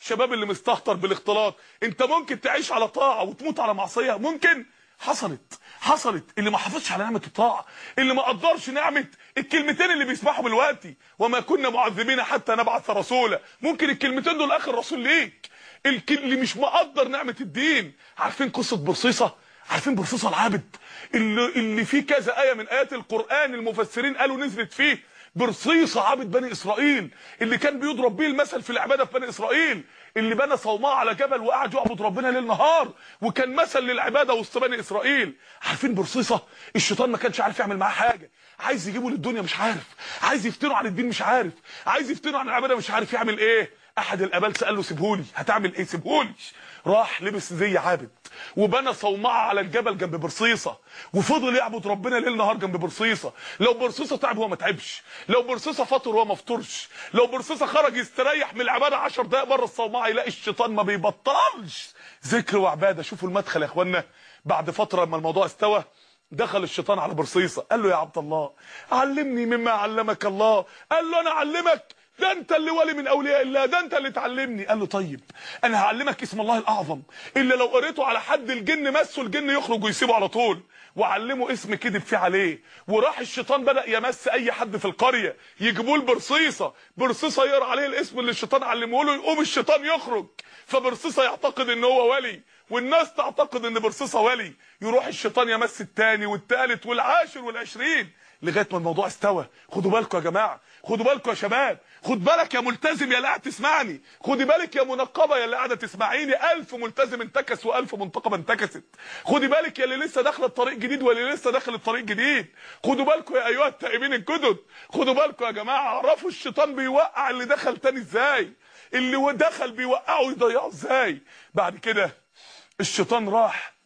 شباب اللي مستهتر بالاختلاط انت ممكن تعيش على طاعه وتموت على معصيه ممكن حصلت حصلت اللي ما حافظش على نعمه الطاعه اللي ما قدرش نعمه الكلمتين اللي بيسمعهم دلوقتي وما كنا معذبين حتى نبعث رسولا ممكن الكلمتين دول اخر رسول ليك الك- اللي مش مقدر نعمه الدين عارفين قصه برصيصه عارفين برصيصه العابد اللي اللي فيه كذا ايه من ايات القران المفسرين قالوا نزلت فيه برصيصه عابد بني اسرائيل اللي كان بيضرب بيه المثل في العباده في بني اسرائيل اللي بنى صومعه على جبل وقعد يعبد ربنا ليل نهار وكان مثل للعباده وسط بني اسرائيل عارفين برصيصه الشيطان ما كانش عارف يعمل معاه حاجه عايز يجيبه للدنيا مش عارف عايز يفتنه عن الدين مش عارف عايز يفتنه عن العباده مش عارف يعمل ايه احد الابالسه قال له سيبهولي هتعمل ايه سيبهولي راح لبس زي عابد وبنى صومعه على الجبل جنب برصيصه وفضل يعبد ربنا ليل نهار جنب برصيصه لو برصيصه تعب هو ما تعبش لو برصيصه فطر هو ما فطرش لو برصيصه خرج يستريح من العباده 10 دقائق بره الصومعه يلاقي الشيطان ما بيبطلش ذكر وعباده شوفوا المدخل يا اخوانا بعد فتره لما الموضوع استوى دخل الشيطان على برصيصه قال له يا عبد الله علمني مما علمك الله قال له انا اعلمك ده انت اللي ولي من اولياء الله ده انت اللي تعلمني قال له طيب انا هعلمك اسم الله الاعظم اللي لو قريته على حد الجن مسه الجن يخرج ويسيبه على طول وعلمه اسم كذب فيه عليه وراح الشيطان بدا يمس اي حد في القريه يجيبوه لبرصيصه برصيصه يقرا عليه الاسم اللي الشيطان علمه له يقوم الشيطان يخرج فبرصيصه يعتقد ان هو ولي والناس تعتقد ان برصيصه ولي يروح الشيطان يمس التاني والتالت والعاشر والعشرين لغايه ما الموضوع استوى خدوا بالكم يا جماعه خدوا بالكم يا شباب خد بالك يا ملتزم يا اللي قاعد تسمعني خدي بالك يا منقبه يا اللي قاعده تسمعيني ألف ملتزم انتكس وألف منتقبه انتكست خدي بالك يا اللي لسه داخله الطريق جديد واللي لسه داخل الطريق جديد خدوا بالكم يا ايها التائبين الجدد خدوا بالكم يا جماعه اعرفوا الشيطان بيوقع اللي دخل تاني ازاي اللي هو دخل بيوقعه ويضيعه ازاي بعد كده الشيطان راح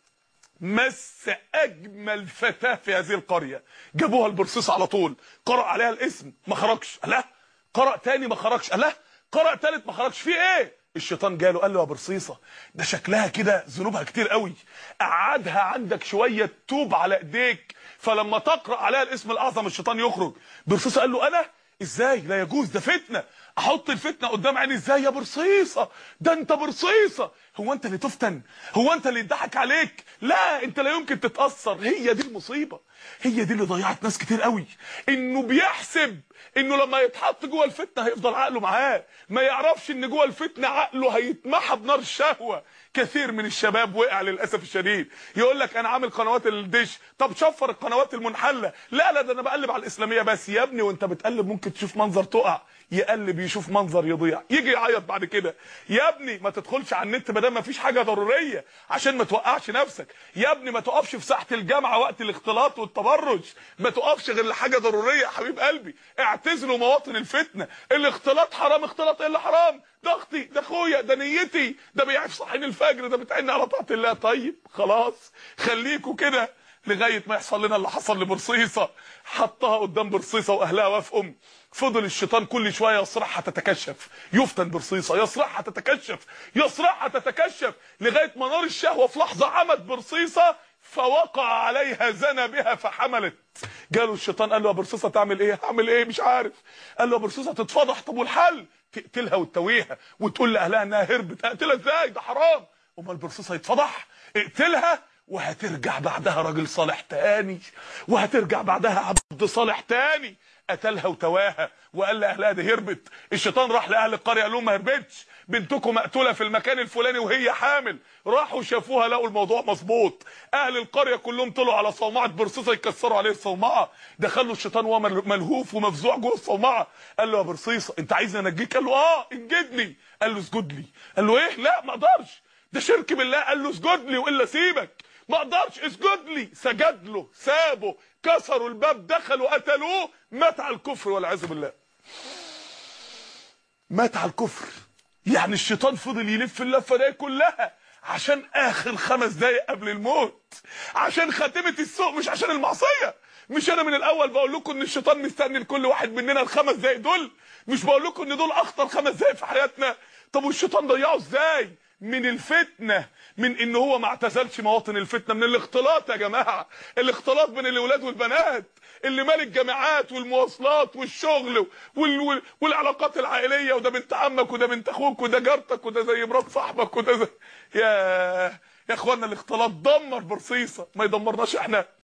مس اجمل فتاه في هذه القريه جابوها البرصيص على طول قرأ عليها الاسم ما خرجش لا قرأ تاني ما خرجش لا قرأ تالت ما خرجش في ايه الشيطان جاله قال له يا برصيصه ده شكلها كده ذنوبها كتير قوي قعدها عندك شويه توب على ايديك فلما تقرأ عليها الاسم الاعظم الشيطان يخرج برصيصه قال له انا ازاي لا يجوز ده فتنه احط الفتنه قدام عيني ازاي يا برصيصه ده انت برصيصه هو انت اللي تفتن هو انت اللي يضحك عليك لا انت لا يمكن تتاثر هي دي المصيبه هي دي اللي ضيعت ناس كتير قوي انه بيحسب انه لما يتحط جوه الفتنه هيفضل عقله معاه ما يعرفش ان جوه الفتنه عقله هيتمحى بنار الشهوه كثير من الشباب وقع للاسف الشديد يقول لك انا عامل قنوات الدش طب شفر القنوات المنحله لا لا ده انا بقلب على الاسلاميه بس يا ابني وانت بتقلب ممكن تشوف منظر تقع يقلب يشوف منظر يضيع يجي يعيط بعد كده يا ابني ما تدخلش على النت ما دام ما فيش حاجه ضروريه عشان ما توقعش نفسك يا ابني ما تقفش في ساحه الجامعه وقت الاختلاط والتبرج ما تقفش غير لحاجه ضروريه يا حبيب قلبي اعتزلوا مواطن الفتنه الاختلاط حرام اختلاط ايه اللي حرام ده اختي ده اخويا ده نيتي ده بيعرف صحين الفجر ده بتعني على طاعه الله طيب خلاص خليكوا كده لغايه ما يحصل لنا اللي حصل لبرصيصه حطها قدام برصيصه واهلها وافقوا فضل الشيطان كل شويه يصرعها تتكشف يفتن برصيصه يصرعها تتكشف يصرعها تتكشف لغايه ما نار الشهوه في لحظه عمت برصيصه فوقع عليها زنى بها فحملت جاله الشيطان قال له يا برصيصه تعمل ايه هعمل ايه مش عارف قال له يا برصيصه تتفضح طب والحل تقتلها وتتويها وتقول لاهلها انها هربت اقتلها ازاي ده حرام امال البرصيصه يتفضح اقتلها وهترجع بعدها راجل صالح تاني وهترجع بعدها عبد صالح تاني قتلها وتواها وقال لاهلها دي هربت الشيطان راح لاهل القريه قال لهم ما هربتش بنتكم مقتوله في المكان الفلاني وهي حامل راحوا شافوها لقوا الموضوع مظبوط اهل القريه كلهم طلعوا على صومعه برصيصه يكسروا عليه الصومعه دخلوا الشيطان وهو ملهوف ومفزوع جوه الصومعه قال له يا برصيصه انت عايزني انجيك قال له اه انجدني قال له اسجد لي قال له ايه لا ما اقدرش ده شرك بالله قال له اسجد لي والا سيبك ما اقدرش اسجد لي سجد له سابه كسروا الباب دخلوا قتلوه مات على الكفر والعياذ بالله مات على الكفر يعني الشيطان فضل يلف اللفه دي كلها عشان اخر خمس دقايق قبل الموت عشان خاتمه السوق مش عشان المعصيه مش انا من الاول بقول لكم ان الشيطان مستني لكل واحد مننا الخمس دقايق دول مش بقول لكم ان دول اخطر خمس دقايق في حياتنا طب والشيطان ضيعه ازاي من الفتنه من ان هو ما اعتزلش مواطن الفتنه من الاختلاط يا جماعه الاختلاط بين الاولاد والبنات اللي مال الجامعات والمواصلات والشغل وال... وال... والعلاقات العائليه وده بنت عمك وده بنت اخوك وده جارتك وده زي مرات صاحبك وده زي يا يا اخوانا الاختلاط دمر برصيصه ما يدمرناش احنا